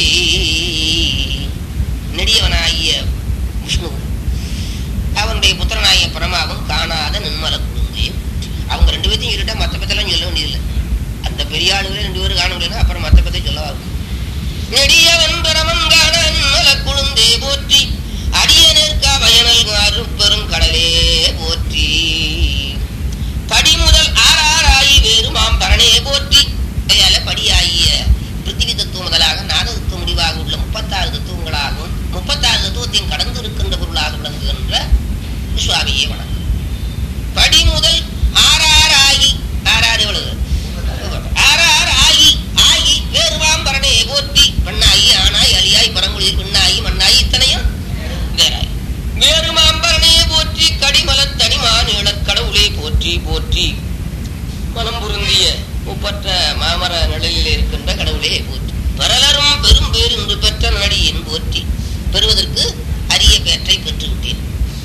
நெடியவனாகிய விஷ்ணு அவனுடைய புத்திரனாகிய பரமாவும் காணாத நிம்மல கொழுந்தே அவங்க ரெண்டு பேர்த்தையும் இருட்டா மற்ற பத்தெல்லாம் சொல்ல வேண்டியதில்லை அந்த பெரிய ஆளுகளே ரெண்டு பேரும் காண முடியல அப்புறம் மற்ற பத்தி சொல்லவாகும் நெடியவன் பரமன் காண நிம்மல கொழுந்தே போற்றி அடியனேற்கா பயனல் அருட்பெரும் கடலே போற்றி படி முதல் ஆறாறாயி வேறு மாம் பரணே போற்றி அதையால படியாகிய பிருத்திவி தத்துவம் முதலாக நாத தத்துவ முடிவாக உள்ள முப்பத்தாறு தத்துவங்களாகவும் முப்பத்தாறு தத்துவத்தையும் கடந்து இருக்கின்ற பொருளாக விளங்குகின்ற சுவாமியே வணக்கம் படி முதல் ஆறாறாகி ஆறாறு எவ்வளவு ஆறாறு ஆகி ஆகி வேறுவாம் பரணே போற்றி பெண்ணாகி ஆனாய் அலியாய் பரங்குளிர் பெண்ணாகி மண்ணாகி இத்தனையும் வேறாய் வேறு மாம்பரணையே போற்றி கடிமலத் தனிமா நீளக் கடவுளே போற்றி போற்றி மனம் பொருந்திய முப்பற்ற மாமர நிழலில் இருக்கின்ற கடவுளே போற்றி பரலரும் பெரும் பேர் என்று பெற்ற நடியின் போற்றி பெறுவதற்கு அரிய பேற்றை பெற்று விட்டீர்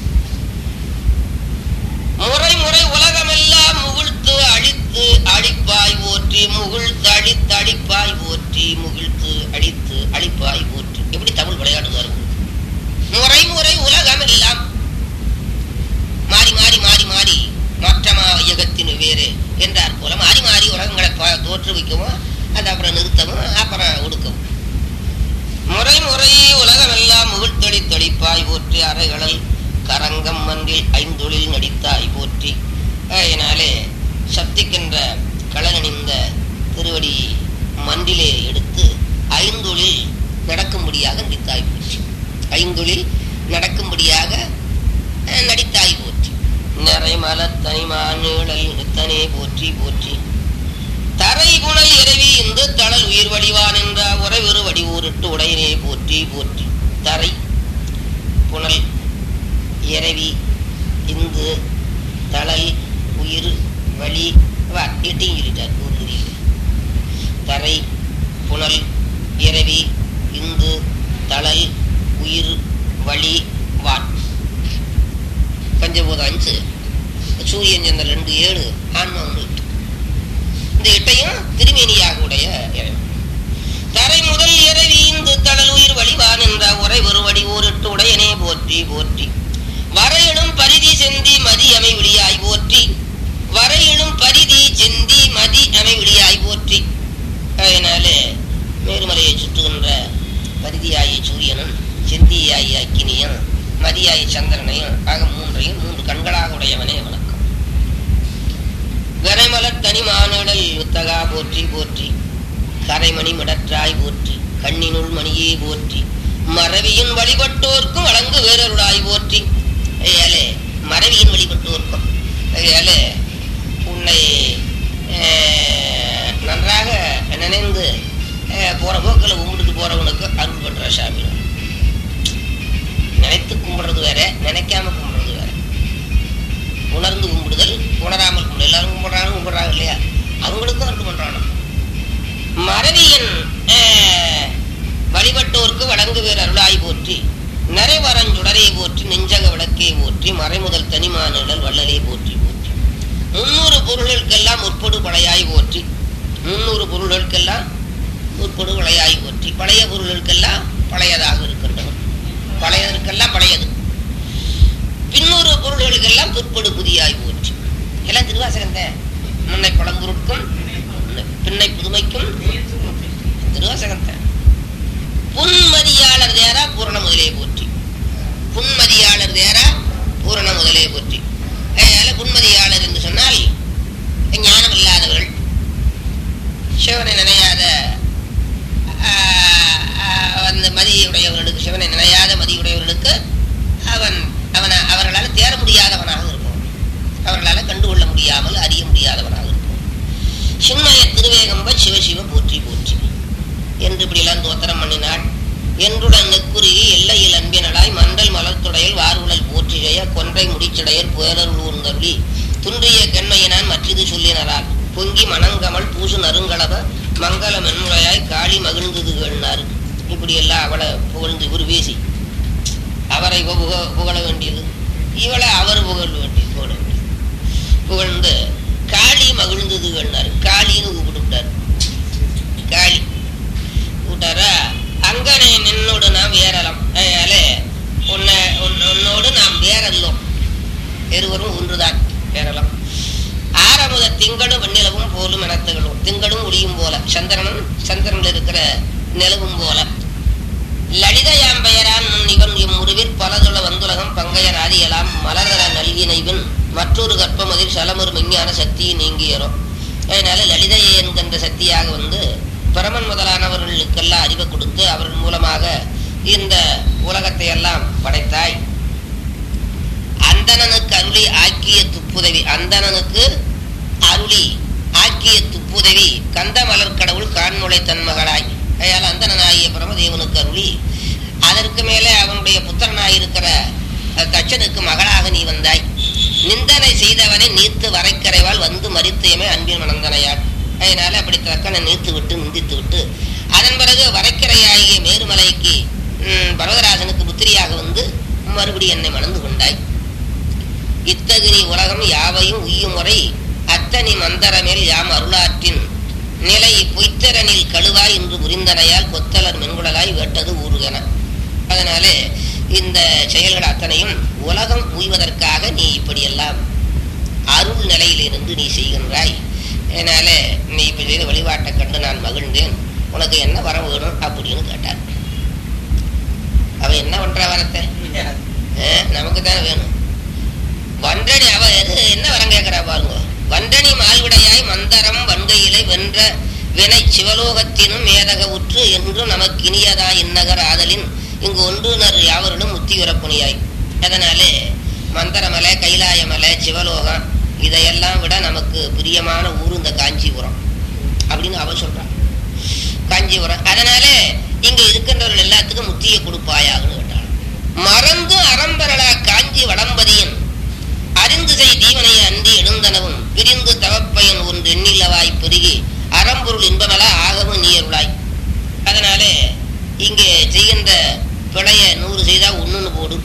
முறை முறை உலகமெல்லாம் முகிழ்த்து அழித்து அழிப்பாய் ஓற்றி முகிழ்த்து அழித்து அழிப்பாய் ஓற்றி முகிழ்த்து அழித்து அழிப்பாய் ஓற்றி எப்படி தமிழ் விளையாடுவார் முறை முறை உலகமெல்லாம் மாறி மாறி மாறி மாறி மாற்றமா வையகத்தின் வேறு என்றார் போல மாறி மாறி உலகங்களை ப- தோற்றுவிக்கவும் அது அப்புறம் நிறுத்தவும் அப்புறம் ஒடுக்கவும் முறை முறை உலகமெல்லாம் முகிழ்த்தொழி தொழிப்பாய் போற்றி அறைகளல் கரங்கம் மன்றில் ஐந்தொழில் நடித்தாய் போற்றி அதனாலே சப்திக்கின்ற களனணிந்த திருவடி மன்றிலே எடுத்து ஐந்தொழில் நடக்கும்படியாக நடித்தாய் போற்றி ஐந்தொழில் நடக்கும்படியாக அஹ், நடித்தாய் போற்றி நிறைமல தனிமா நீழல் நித்தனே போற்றி போற்றி தரை புனல் இரவி இந்து தளல் உயிர் வடிவான் என்ற உறவெறு வடிவூரிட்டு உடையனே போற்றி போற்றி தரை புனல் இரவி இந்து தளல் உயிர் வழி வா எட்டையும் சொல்லிட்டார் ஒரு வரியில். தரை புனல் இரவி இந்து தளல் உயிர் வழி வான் பஞ்சபூதம் அஞ்சு சூரியன் சந்திரன் ரெண்டு ஏழு ஆன்மா ஒன்று எட்டு இந்த எட்டையும் திருமேனியாக உடைய இறைவன் தரை முதல் இரவி இந்து தளல் உயிர் வழிவான் என்ற உரை ஒரு வடி ஓரிட்டு உடையனே போற்றி போற்றி வரையிடும் பரிதி செந்தி மதி அமை விழியாய் போற்றி வரையிடும் பரிதி செந்தி மதி அமை விழியாய் போற்றி அதனாலே மேருமலையை சுற்றுகின்ற பரிதியாகிய சூரியனும் செந்தியாகிய அக்கினியும் மதியாகிய சந்திரனையும் ஆக மூன்றையும் மூன்று கண்களாக உடையவனே வணக்கம் கரைமலர் தனி மானிடல் வித்தகா போற்றி போற்றி கரைமணி மிடற்றாய் போற்றி கண்ணினுள் மணியே போற்றி மறவியின் வழிபட்டோர்க்கும் வழங்கு வேறருளாய் போற்றி ஐயாலே மறவியின் வழிபட்டோர்க்கும் ஐயாலே உன்னை அஹ், நன்றாக நினைந்து அஹ், போற போக்கில் கும்பிட்டுட்டு போறவனுக்கு அருள் பண்ற சாமி நினைத்து கும்பிடுறது வேற நினைக்காம கும்பிடுறது வேற உணர்ந்து கும்பிடுதல் உணராமல் கும்பிடு எல்லாரும் கும்பிடுறாங்க கும்பிடுறாங்க இல்லையா அவங்களுக்கும் அருள் பண்றானோ மறவியின் அஹ், வழிபட்டோர்க்கு வழங்கு வேறு அருளாய் போற்றி நிறைவரஞ்சுடரே போற்றி நெஞ்சக விளக்கே போற்றி மறைமுதல் தனிமானிடல் வள்ளலே போற்றி போற்றி முன்னூறு பொருள்களுக்கெல்லாம் முற்படு பழையாய் போற்றி முன்னூறு பொருள்களுக்கெல்லாம் முற்படு பழையாய் போற்றி பழைய பொருள்களுக்கெல்லாம் பழையதாக இருக்கின்றன பழையதற்கெல்லாம் பழையது பின்னூறு பொருள்களுக்கெல்லாம் பிற்படு புதியாய் போற்றி எல்லாம் திருவாசகந்த முன்னை பழம்பொருட்கும் பின்னை புதுமைக்கும் திருவாசகந்த புன்மதியாளர் தேரா பூரண முதலே போற்றி புன்மதியாளர் தேரா பூரண முதலே போற்றி அதனால புன்மதியாளர் என்று சொன்னால் ஞானம் இல்லாதவர்கள் சிவனை நினையாத ஆஹ், ஆஹ், அந்த மதியுடையவர்களுக்கு சிவனை நினையாத மதியுடையவர்களுக்கு அவன் அவனை அவர்களால் தேர முடியாதவனாக இருப்பான் அவர்களால் கண்டுகொள்ள முடியாமல் அறிய முடியாதவனாக இருப்பான் சின்மய திருவேகம்ப சிவசிவ போற்றி போற்றி என்று இப்படியெல்லாம் தோத்திரம் பண்ணினாள் என்றுடன் நெக்குருகி எல்லையில் அன்பினளாய் மண்டல் மலர்த்துடையில் வார்வுழல் போற்றிய கொன்றை முடிச்சடையர் புயலருள் ஊர்ந்தருளி துன்றிய கெண்மையினான் மற்றிது சொல்லினரால் பொங்கி மணங்கமல் பூசு நறுங்களவ மங்கள மென்முறையாய் காளி மகிழ்ந்தது கேள்னார் இப்படி எல்லாம் அவளை புகழ்ந்து இவர் பேசி அவரை இவ புக புகழ வேண்டியது இவளை அவர் புகழ வேண்டியது புகழ வேண்டியது புகழ்ந்து காளி மகிழ்ந்தது கேள்னார் காளின்னு கூப்பிட்டு காளி கூட்டாரா அங்கனே நின்னோடு நாம் ஏறலாம் அதனால உன்னை உன்- உன்னோடு நாம் வேறல்லோம் இருவரும் ஒன்றுதான் ஏறலாம் ஆரமுத திங்களும் வெண்ணிலவும் போலும் எனத்துகளும் திங்களும் ஒளியும் போல சந்திரனும் சந்திரனில் இருக்கிற நிலவும் போல லலிதயாம் பெயரான் முன் இவன் இம்முரு உருவிற் பலதுள வந்துலகம் பங்கையர் ஆதியலாம் மலர்தர நல்கினைவின் மற்றொரு கற்பமதில் சலமொரு மெஞ்ஞான சக்தியை நீங்கியறோம் அதனால லலிதையை என்கின்ற சக்தியாக வந்து பிரமன் முதலானவர்களுக்கெல்லாம் அறிவை கொடுத்து அவர்கள் மூலமாக இந்த உலகத்தை எல்லாம் படைத்தாய் அந்தணனுக்கு அருளி ஆக்கிய துப்புதவி அந்தணனுக்கு அருளி ஆக்கிய துப்புதவி கந்த மலர் கடவுள் கான்முளை தன் மகளாய் அயால் அந்தணனாகிய பிரமதேவனுக்கு அருளி அதற்கு மேலே அவனுடைய புத்திரனாயிருக்கிற அஹ், தட்சனுக்கு மகளாக நீ வந்தாய் நிந்தனை செய்தவனை நீத்து வரைக்கரைவால் வந்து மறித்தேமே அன்பின் மணந்தனையாள் அதனால அப்படி தக்கனை நீத்து விட்டு நிந்தித்து விட்டு அதன் பிறகு வரைக்கரையாகிய மேருமலைக்கு ம், பர்வதராஜனுக்கு புத்திரியாக வந்து மறுபடி என்னை மணந்து கொண்டாய் இத்தகு உலகம் யாவையும் உய்யும் முறை அத்தனி மந்தரமேல் யாம் அருளாற்றின் நிலை பொய்த்தரனில் கழுவாய் என்று புரிந்தனையால் கொத்தலர் மென்குடலாய் வேட்டது ஊருகன அதனாலே இந்த செயல்கள் அத்தனையும் உலகம் உய்வதற்காக நீ இப்படியெல்லாம் அருள் நிலையிலிருந்து நீ செய்கின்றாய் அதனால நீ இப்ப செய்த வழிபாட்டை கண்டு நான் மகிழ்ந்தேன் உனக்கு என்ன வரம் வேணும் அப்படின்னு கேட்டார் அவ என்ன பண்ற வரத்தை நமக்கு தான் வேணும் வன்றணி அவ எது என்ன வரம் கேட்கிறா பாருங்க வன்றணி மால்விடையாய் மந்தரம் வன்கையிலை வென்ற வினை சிவலோகத்தினும் மேதக உற்று என்று நமக்கு இனியதா இந்நகர் ஆதலின் இங்கு ஒன்றுனர் யாவரிடம் முத்தியுறப்புனியாய் அதனாலே மந்தரமலை கைலாயமலை சிவலோகம் இதையெல்லாம் விட நமக்கு பிரியமான ஊர் இந்த காஞ்சிபுரம் அப்படின்னு அவ சொல்றான் காஞ்சிபுரம் அதனாலே இங்க இருக்கின்றவர்கள் எல்லாத்துக்கும் முத்தியை கொடுப்பாயாகன்னு கேட்டாள் மறந்து அறம்பரலா காஞ்சி வடம்பதியின் அறிந்து செய் தீவனையை அன்றி எழுந்தனவும் பிரிந்து தவப்பயன் ஒன்று எண்ணிலவாய் பெருகி அறம்பொருள் இன்பமல ஆகவும் நீயருளாய் அதனாலே இங்கே செய்கின்ற பிழைய நூறு செய்தா ஒண்ணுன்னு போடு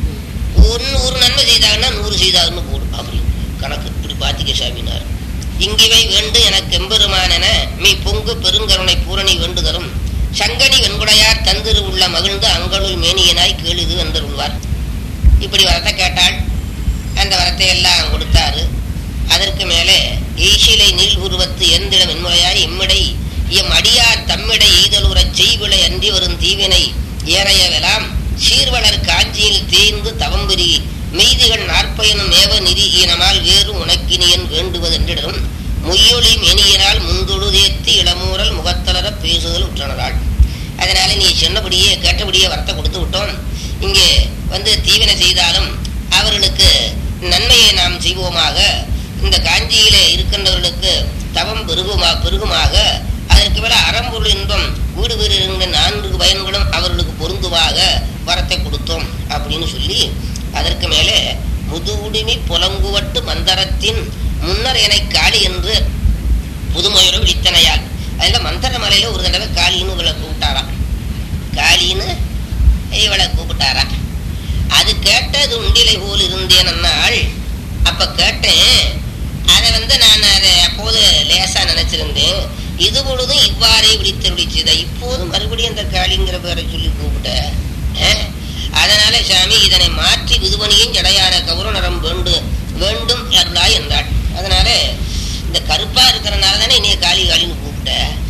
ஒன்று ஒரு நன்மை செய்தாங்கன்னா நூறு செய்தாங்கன்னு போடு அப்படி கணக்கு இப்படி பாத்திக்க சாமினார் இங்கிவை வேண்டு எனக்கு எம்பெருமானென மீ பொங்கு பெருங்கருணை பூரணி வேண்டுதரும் சங்கனி வெண்குடையார் தந்திரு உள்ள மகிழ்ந்து அங்களுள் மேனியனாய் கேளுது என்றருள்வார் இப்படி வரத்தை கேட்டாள் அந்த வரத்தை எல்லாம் கொடுத்தாரு அதற்கு மேலே ஈசிலை நீள் உருவத்து எந்திடம் வெண்முறையாய் இம்மிடை எம் அடியார் தம்மிடை எய்தலுறச் செய்விளை அன்றி வரும் தீவினை ஏறையவெல்லாம் சீர்வளர் காஞ்சியில் தேய்ந்து தவம்புரி மெய்திகள் நாற்பயனும் மேவ நிதி ஈனமால் வேறு உனக்கினியன் வேண்டுவதென்றிடரும் மொய்யொளி மெனியினால் முந்துழுதேத்தி இளமூரல் முகத்தலர பேசுதல் உற்றனராள் அதனால நீ சொன்னபடியே கேட்டபடியே வரத்தை கொடுத்து விட்டோம் இங்கே வந்து தீவினை செய்தாலும் அவர்களுக்கு நன்மையை நாம் செய்வோமாக இந்த காஞ்சியிலே இருக்கின்றவர்களுக்கு தவம் பெருகுமா பெருகுமாக அதற்கு மேல அறம்பொருள் இன்பம் வீடு வீடு இருந்த நான்கு பயன்களும் அவர்களுக்கு பொருந்துவாக வரத்தை கொடுத்தோம் அப்படின்னு சொல்லி அதற்கு மேலே முதுகுடுமி புலங்குவட்டு மந்தரத்தின் முன்னர் என காளி என்று புதுமையோட விழித்தனையால் அதில் மந்தர மலையில ஒரு தடவை காளின்னு இவளை கூப்பிட்டாராம் காளின்னு இவளை கூப்பிட்டாராம் அது கேட்டது உண்டிலை போல் இருந்தேன் அந்நாள் அப்ப கேட்டேன் அதை வந்து நான் அதை அப்போது லேசா நினைச்சிருந்தேன் இது பொழுதும் இவ்வாறே விழித்து விழிச்சத இப்போதும் மறுபடியும் அந்த காளிங்கிற பேரை சொல்லி கூப்பிட்ட அஹ், அதனால சாமி இதனை மாற்றி விதுவனியும் ஜடையான கௌரநரம் வேண்டு வேண்டும் அருளாய் என்றாள் அதனால இந்த கருப்பா இருக்கிறனால தானே நீ காளி காளின்னு கூப்பிட்ட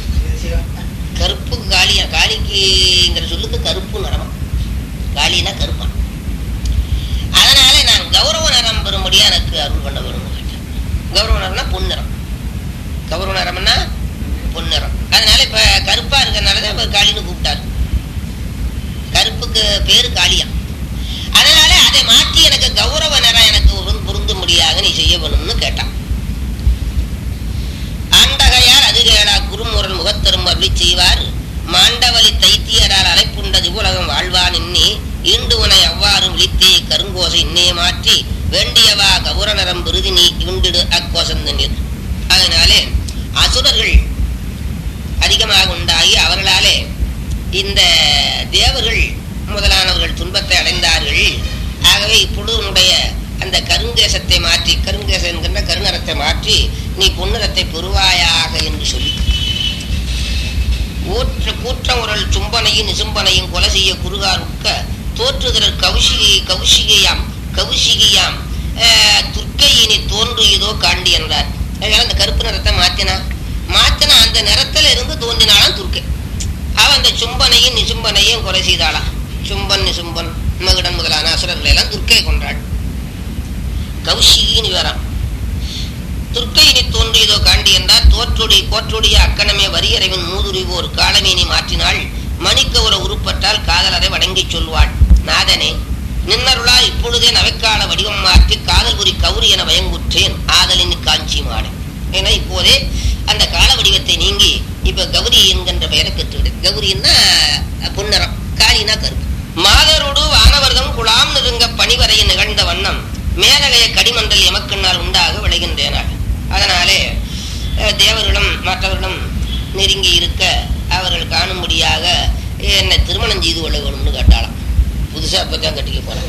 கருப்பு காளியா காளிக்குங்கிற சொல்லுக்கு கருப்பு நிறமா காளினா கருப்பான் அதனால நான் கௌரவ நிறம் பெறும்படியா எனக்கு அருள் பண்ண வேணும் கேட்டேன் கௌரவ நிறம்னா பொன்னிறம் கௌரவ நிறம்னா பொன்னிறம் அதனால இப்ப கருப்பா இருக்கிறனால தான் இப்ப காளின்னு கூப்பிட்டாரு கருப்புக்கு பேரு காளியா அதனால அதை மாற்றி எனக்கு கௌரவ நிறம் எனக்கு பொருந்த- பொருந்தும்படியாக நீ செய்ய வேணும்னு கேட்டான் ஆண்டகையார் அதுகேடா குருமுரல் முகத்தரும் அருளி செய்வார் மாண்டவலி தைத்தியரால் அலைப்புண்டது உலகம் வாழ்வான் இன்னி ஈண்டு உனை அவ்வாறு விழித்தே கருங்கோசை இன்னே மாற்றி வேண்டியவா கௌரநரம் விருதி நீ இண்டிடு அக்கோசந்தனில் அதனாலே அசுரர்கள் அதிகமாக உண்டாகி அவர்களாலே இந்த தேவர்கள் முதலானவர்கள் துன்பத்தை அடைந்தார்கள் ஆகவே இப்பொழுது உன்னுடைய அந்த கருங்கேசத்தை மாற்றி கருங்கேசம் என்கின்ற கருநரத்தை மாற்றி நீ பொன்னிறத்தை பெறுவாயாக என்று சொல்லி ஊற்ற கூற்றமுரல் சும்பனையும் நிசும்பனையும் கொலை செய்ய குறுகார் உட்க தோற்றுதல் கௌசிகை கௌசிகையாம் கௌசிகியாம் ஆஹ், துர்க்கையினி தோன்று இதோ காண்டி என்றார் அதனால அந்த கருப்பு நிறத்தை மாத்தினா மாத்தினா அந்த நிறத்துல இருந்து தோன்றினாலாம் துர்க்கை அவன் அந்த சும்பனையும் நிசும்பனையும் கொலை செய்தாளாம் சும்பன் நிசும்பன் மகுடன் முதலான அசுரர்களை எல்லாம் துர்க்கை கொன்றாள் கௌஷிகின்னு வேறாம் துர்க்கையினி தோன்றியதோ காண்டி என்றால் தோற்றொடி கோற்றொடிய அக்கணமே வரியறைவின் மூதுரிவோர் காலமேனி மாற்றினாள் மணிக்கவுர உருப்பட்டால் காதலரை வணங்கிச் சொல்வாள் நாதனே நின்னருளா இப்பொழுதே நவைக்கால வடிவம் மாற்றி காதல் புரி கௌரி என பயங்குற்றேன் ஆதலின் காஞ்சி மாடு என இப்போதே அந்த கால வடிவத்தை நீங்கி இப்ப கௌரி என்கின்ற பெயரை பெற்றுவிடு கௌரின்னா பொன்னரம் காளினா கருப்பு மாதரோடு வானவர்தம் குலாம் நெருங்க பணிவரையில் நிகழ்ந்த வண்ணம் மேலகைய கடிமண்டல் எமக்கண்ணால் உண்டாக விளைகின்றேனாள் அதனாலே அஹ், தேவர்களும் மற்றவர்களும் நெருங்கி இருக்க அவர்கள் காணும்படியாக என்னை திருமணம் செய்து கொள்ள வேணும்னு கேட்டாளாம் புதுசா இப்பதான் கட்டிக்க போறேன்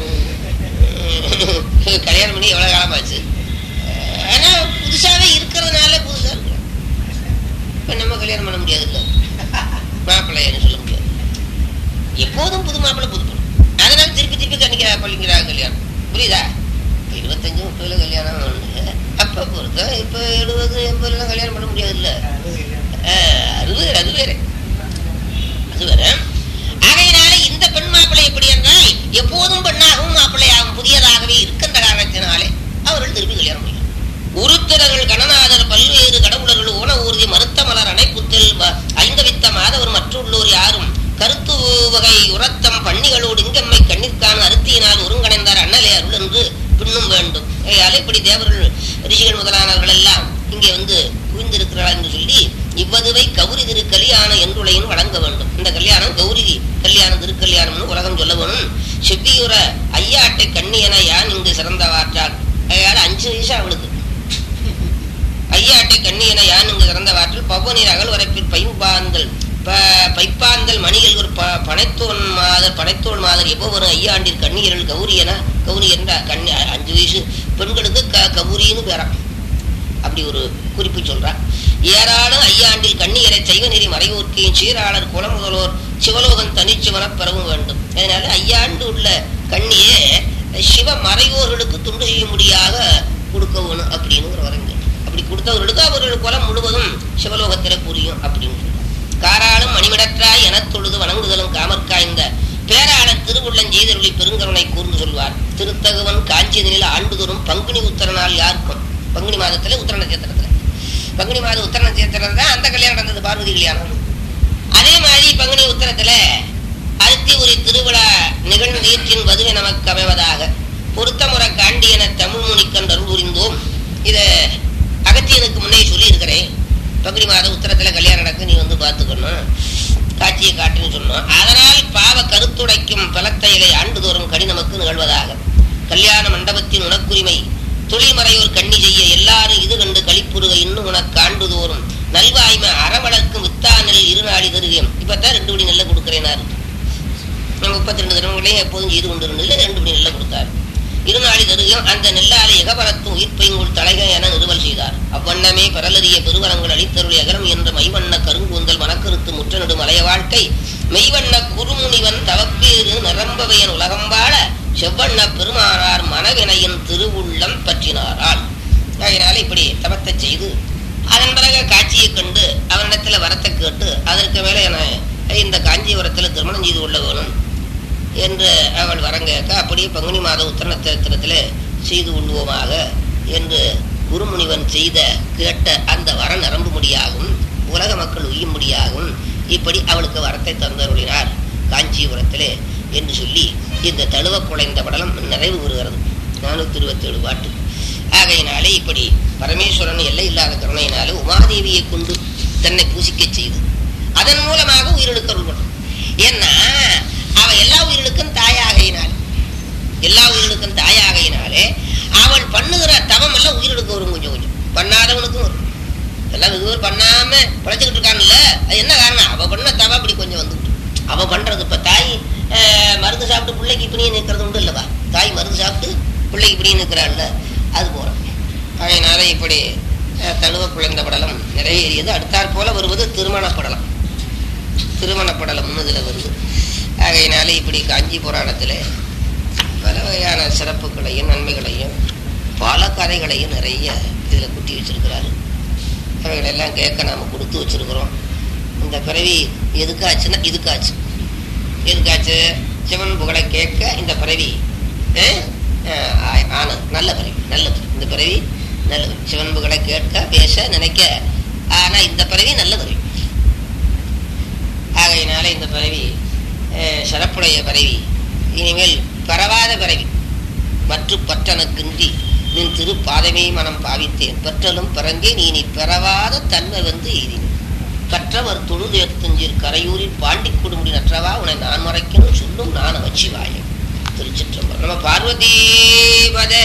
கல்யாணம் பண்ணி எவ்வளவு காலமாச்சு அஹ், ஆனா புதுசாவே இருக்கிறதுனால புதுசா இருக்கிறோம் இப்ப நம்ம கல்யாணம் பண்ண முடியாது இல்ல மாப்பிள்ளைன்னு சொல்ல முடியாது எப்போதும் புது மாப்பிள்ளை புது பொண்ணு அதனால திருப்பி திருப்பி கணிக்க பள்ளிக்கிறாங்க கல்யாணம் புரியுதா இப்ப இருபத்தஞ்சு முப்பதுல கல்யாணம் பண்ணுங்க அப்ப பொறுத்த இப்ப எழுபது எண்பதுலாம் கல்யாணம் பண்ண முடியாது இல்ல அது வேற அது வேற அது வேற ஆகையினால இந்த பெண் மாப்பிள்ளை எப்படி என்றால் எப்போதும் பெண்ணாகவும் மாப்பிள்ளையாகவும் புதியதாகவே இருக்கின்ற காரணத்தினாலே அவர்கள் திருப்பி கல்யாணம் பண்ணிக்கலாம் உருத்திரர்கள் கணநாதர் பல்வேறு கடவுளர்கள் ஓன ஊர்தி மருத்த மலர் அணைப்புத்தில் வ- ஐந்தவித்த மாதவர் மற்றுள்ளோர் யாரும் கருத்து வகை உரத்தம் பண்ணிகளோடு இங்கம்மை கண்ணிற்கான அருத்தியினால் ஒருங்கிணைந்தார் அண்ணலே அருள் என்று பின்னும் வேண்டும் ஆகையால் இப்படி தேவர்கள் ரிஷிகள் முதலானவர்கள் எல்லாம் இங்கே வந்து குவிந்திருக்கிறார் என்று சொல்லி இவ்வதுவை கௌரி திரு கல்யாணம் என்றுளையும் வழங்க வேண்டும் இந்த கல்யாணம் கௌரி கல்யாணம் திருக்கல்யாணம்னு உலகம் சொல்ல வேணும் செவ்வியுற ஐயாட்டை கண்ணியன யான் இங்கு சிறந்த வாற்றால் ஆகையால் அஞ்சு வயசு அவளுக்கு ஐயாட்டை கண்ணியன யான் இங்கு சிறந்த வாற்றில் பவ்வநீர் அகல் வரப்பில் பைம்பாந்தல் ப- பைப்பாந்தல் மணிகள் ஒரு ப- பனைத்தோன் மாதர் பனைத்தோள் மாதர் எப்போ வரும் ஐயாண்டில் கண்ணீரல் கௌரி என கௌரி என்ற கண்ணி அஞ்சு வயசு பெண்களுக்கு க கௌரின்னு பேரான் அப்படி ஒரு குறிப்பு சொல்றார் ஏராளம் ஐயாண்டில் கண்ணியரை செய்வ நெறி மறைவோர்க்கையும் சீராளர் குலமுதலோர் சிவலோகன் தனிச்சிவனப் பெறவும் வேண்டும் அதனால ஐயாண்டு உள்ள கண்ணியே சிவ மறைவோர்களுக்கு துண்டு செய்யும்படியாக கொடுக்க வேணும் அப்படின்னு ஒரு வரங்க அப்படி கொடுத்தவர்களுக்கு அவர்கள் குலம் முழுவதும் சிவலோகத்திலே புரியும் அப்படின்னு சொல்றார் காராளும் மணிமிடற்றாய் எனத் தொழுது வணங்குதலும் காமற்காய்ந்த பேராளர் திருவுள்ளம் செய்தருளி பெருங்கருணை கூர்ந்து சொல்வார் திருத்தகுவன் காஞ்சியதனில் ஆண்டுதோறும் பங்குனி உத்தரநாள் யாருக்கும் பங்குனி மாதத்துல உத்தர நட்சத்திரத்துல பங்குனி மாத உத்தர நட்சத்திரம் தான் அந்த கல்யாணம் நடந்தது பார்வதி கல்யாணம் அதே மாதிரி பங்குனி உத்தரத்துல அருத்தி ஒரு திருவிழா நிகழ்ந்தீற்றின் வதுவை நமக்கு அமைவதாக பொருத்தமுறை காண்டியன தமிழ் முனிக்கன்று அருள் புரிந்தோம் இத அகத்தியனுக்கு முன்னே சொல்லி இருக்கிறேன் பங்குனி மாத உத்தரத்துல கல்யாணம் நடக்கு நீ வந்து பார்த்துக்கணும் காட்சியை காட்டுன்னு சொன்னோம் அதனால் பாவ கருத்துடைக்கும் பலத்தையிலை ஆண்டுதோறும் கடி நமக்கு நிகழ்வதாக கல்யாண மண்டபத்தின் உனக்குரிமை தொழில்மறையோர் கண்ணி செய்ய எல்லாரும் இது கண்டு கழிப்புறுக இன்னும் உனக்கு ஆண்டுதோறும் நல்வாய்மை அறவளர்க்கும் வித்தானில் இருநாடி தருகேன் இப்பதான் ரெண்டு படி நெல்லை கொடுக்கிறேனாரு நம்ம முப்பத்தி ரெண்டு தினங்களையும் எப்போதும் செய்து கொண்டு இருந்ததில்லை ரெண்டு படி நெல்லை கொடுத்தாரு இருநாளி தருகம் அந்த நெல்லாலை எகபரத்தும் உயிர்ப்பைங்குள் தலைக என நிறுவல் செய்தார் அவ்வண்ணமே பரலறிய பெருவரங்கள் அளித்தருளி அகரம் என்ற மைவண்ண கருங்கூந்தல் மனக்கருத்து முற்றநடு மலைய வாழ்க்கை மெய்வண்ண குறுமுனிவன் தவப்பேறு நிரம்பவையன் உலகம் வாழ செவ்வண்ண பெருமானார் மனவினையின் திருவுள்ளம் பற்றினாரால் ஆகையினால இப்படி தவத்தை செய்து அதன் பிறகு காட்சியை கண்டு அவனிடத்துல வரத்தை கேட்டு அதற்கு மேலே என இந்த காஞ்சிபுரத்தில் திருமணம் செய்து கொள்ள வேணும் என்று அவள் வரம் கேட்க அப்படியே பங்குனி மாத உத்தர நட்சத்திரத்தில் செய்து கொள்வோமாக என்று குருமுனிவன் செய்த கேட்ட அந்த வர நரம்பும்படியாகும் உலக மக்கள் உய்யும்படியாகும் இப்படி அவளுக்கு வரத்தை தந்தருளினார் காஞ்சிபுரத்திலே என்று சொல்லி இந்த தழுவ குலைந்த படலம் நிறைவு பெறுகிறது நானூத்தி இருபத்தி ஏழு பாட்டு ஆகையினாலே இப்படி பரமேஸ்வரன் எல்லை இல்லாத கருணையினாலே உமாதேவியை கொண்டு தன்னை பூசிக்கச் செய்து அதன் மூலமாக உயிரிழுக்க அருள் பண்ணும் ஏன்னா அவ எல்லா உயிர்களுக்கும் தாயாகையினாலே எல்லா உயிர்களுக்கும் தாயாகையினாலே அவள் பண்ணுகிற தவம் எல்லாம் உயிரிழுக்க வரும் கொஞ்சம் கொஞ்சம் பண்ணாதவனுக்கும் வரும் எல்லாம் வெகு பேர் பண்ணாம பிழைச்சிக்கிட்டு இருக்கான்ல அது என்ன காரணம் அவ பண்ண தவ அப்படி கொஞ்சம் வந்துட்டு அவ பண்றது இப்ப தாய் அஹ், மருந்து சாப்பிட்டு பிள்ளைக்கு இப்படியே நிற்கிறது உண்டு இல்லவா தாய் மருந்து சாப்பிட்டு பிள்ளைக்கு இப்படியே நிற்கிறாள்ல அது போல அதனால இப்படி அஹ், தழுவ குழந்த படலம் நிறைவேறியது அடுத்தாற் போல வருவது திருமண படலம் திருமண படலம்னு இதுல வருது ஆகையினால இப்படி காஞ்சி புராணத்துல பல வகையான சிறப்புகளையும் நன்மைகளையும் பல கதைகளையும் நிறைய இதுல குட்டி வச்சிருக்கிறாரு அவைகளெல்லாம் கேட்க நாம கொடுத்து வச்சிருக்கிறோம் இந்த பிறவி எதுக்காச்சுன்னா இதுக்காச்சு எதுக்காச்சு சிவன் புகழை கேட்க இந்த பிறவி அஹ், அஹ், ஆ- ஆனது நல்ல பிறவி நல்ல பிறவி இந்த பிறவி நல்ல பிறவி சிவன் புகழை கேட்க பேச நினைக்க ஆனா இந்த பிறவி நல்ல பிறவி ஆகையினால இந்த பிறவி அஹ், சிறப்புடைய பிறவி இனிமேல் பரவாத பிறவி மற்ற பற்றனுக்கின்றி நின் திருப்பாதமே மனம் பாவித்தேன் பற்றலும் பிறங்கே நீ நீ பெறவாத தன்மை வந்து எய்தினேன் கற்றவர் தொழுதேர்த்தஞ்சில் கரையூரில் பாண்டி கொடுமுடி நற்றவா உன்னை நான் மறைக்கணும் சொல்லும் நான் வச்சிவாயம் திருச்சிற்றம்பலம் நம்ம பார்வதி பதே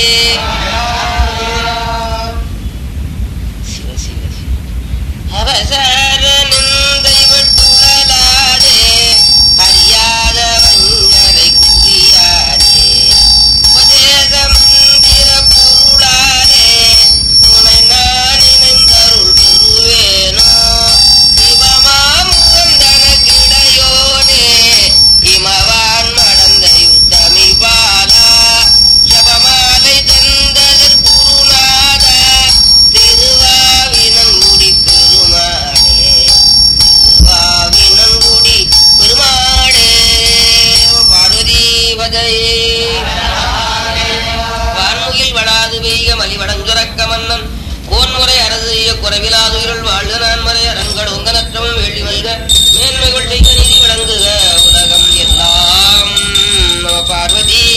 சிவ சிவ சிவ அவசர நிந்தை விட்டுழலாதே அறியாத வஞ்சரை குறியாதே உபதேச மந்திர பொருளாதே உனை நான் நினைந்தருள் பெறுவேனோ இவமாமுகம் தனக்கிடையோனே இமவான் மடந்த யுத்தமி பாலா ஜபமாலை தந்ததில் குருநாதா திருவாவினங்குடி பெருமாளே திருவாவினங்குடி பெருமாளே பார்வதி பதையே வான்முகில் வளாது பெய்க மலிவடஞ்சுரக்க மன்னன் கோன்முறை அரசு செய்ய குறைவிலாது இருள் வாழ்க நான்மறை அரண்கள் உங்கனற்றமும் வெள்ளி வல்க மேன்மைகள் செய்க நிதி விளங்குக உலகம் எல்லாம் நம பார்வதி